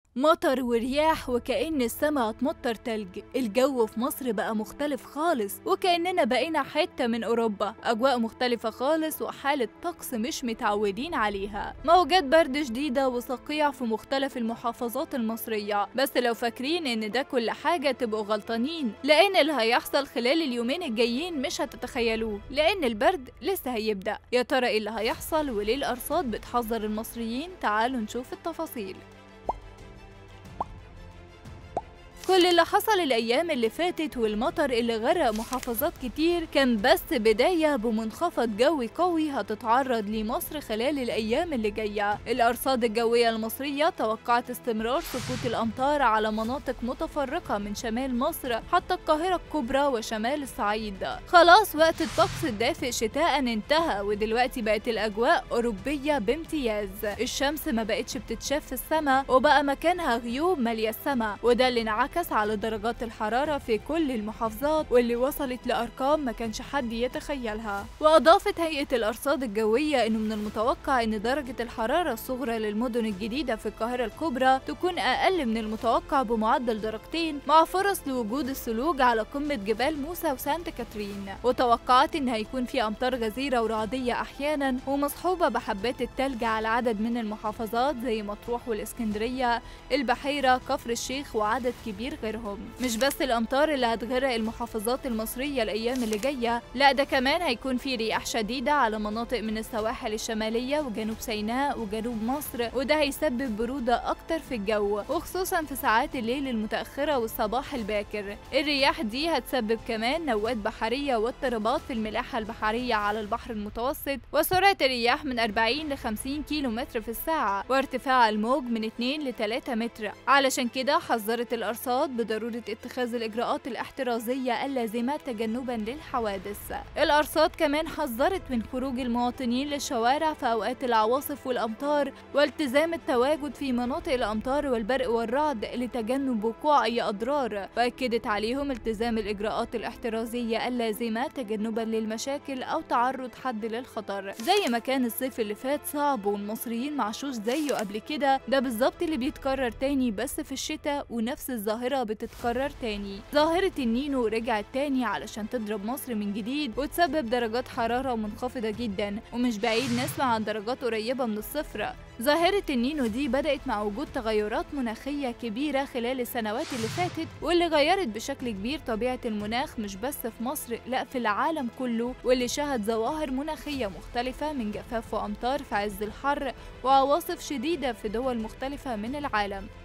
مطر ورياح وكأن السما هتمطر تلج الجو في مصر بقى مختلف خالص وكأننا بقينا حتة من أوروبا أجواء مختلفة خالص وحالة طقس مش متعودين عليها موجات برد شديدة وصقيع في مختلف المحافظات المصرية بس لو فاكرين إن ده كل حاجة تبقوا غلطانين لأن اللي هيحصل خلال اليومين الجايين مش هتتخيلوه لأن البرد لسه هيبدأ يا ترى إيه اللي هيحصل وليه الأرصاد بتحذر المصريين تعالوا نشوف التفاصيل كل اللي حصل الأيام اللي فاتت والمطر اللي غرق محافظات كتير كان بس بداية بمنخفض جوي قوي هتتعرض لمصر خلال الأيام اللي جاية الأرصاد الجوية المصرية توقعت استمرار سقوط الأمطار على مناطق متفرقة من شمال مصر حتى القاهرة الكبرى وشمال الصعيد خلاص وقت الطقس الدافئ شتاء انتهى ودلوقتي بقت الأجواء أوروبية بامتياز الشمس ما بقتش بتتشاف في السماء وبقى مكانها غيوم مالية السماء وده اللي انعكس على درجات الحرارة في كل المحافظات واللي وصلت لأرقام ما كانش حد يتخيلها وأضافت هيئة الأرصاد الجوية إنه من المتوقع إن درجة الحرارة الصغرى للمدن الجديدة في القاهرة الكبرى تكون أقل من المتوقع بمعدل درجتين مع فرص لوجود الثلوج على قمة جبال موسى وسانت كاترين وتوقعت إن هيكون في أمطار غزيرة ورعدية أحيانا ومصحوبة بحبات التلج على عدد من المحافظات زي مطروح والإسكندرية البحيرة كفر الشيخ وعدد كبير غيرهم مش بس الامطار اللي هتغرق المحافظات المصريه الايام اللي جايه لا ده كمان هيكون في رياح شديده على مناطق من السواحل الشماليه وجنوب سيناء وجنوب مصر وده هيسبب بروده اكتر في الجو وخصوصا في ساعات الليل المتاخره والصباح الباكر الرياح دي هتسبب كمان نوات بحريه واضطرابات في الملاحه البحريه على البحر المتوسط وسرعه الرياح من 40 ل 50 كيلو متر في الساعه وارتفاع الموج من 2 ل 3 متر علشان كده حذرت الارصاد بضرورة اتخاذ الإجراءات الاحترازية اللازمة تجنبا للحوادث الأرصاد كمان حذرت من خروج المواطنين للشوارع في أوقات العواصف والأمطار والتزام التواجد في مناطق الأمطار والبرق والرعد لتجنب وقوع أي أضرار وأكدت عليهم التزام الإجراءات الاحترازية اللازمة تجنبا للمشاكل أو تعرض حد للخطر زي ما كان الصيف اللي فات صعب والمصريين معشوش زيه قبل كده ده بالظبط اللي بيتكرر تاني بس في الشتاء ونفس الظاهرة بتتكرر تاني ظاهرة النينو رجعت تاني علشان تضرب مصر من جديد وتسبب درجات حرارة منخفضة جدا ومش بعيد نسمع عن درجات قريبة من الصفر ظاهرة النينو دي بدأت مع وجود تغيرات مناخية كبيرة خلال السنوات اللي فاتت واللي غيرت بشكل كبير طبيعة المناخ مش بس في مصر لا في العالم كله واللي شهد ظواهر مناخية مختلفة من جفاف وأمطار في عز الحر وعواصف شديدة في دول مختلفة من العالم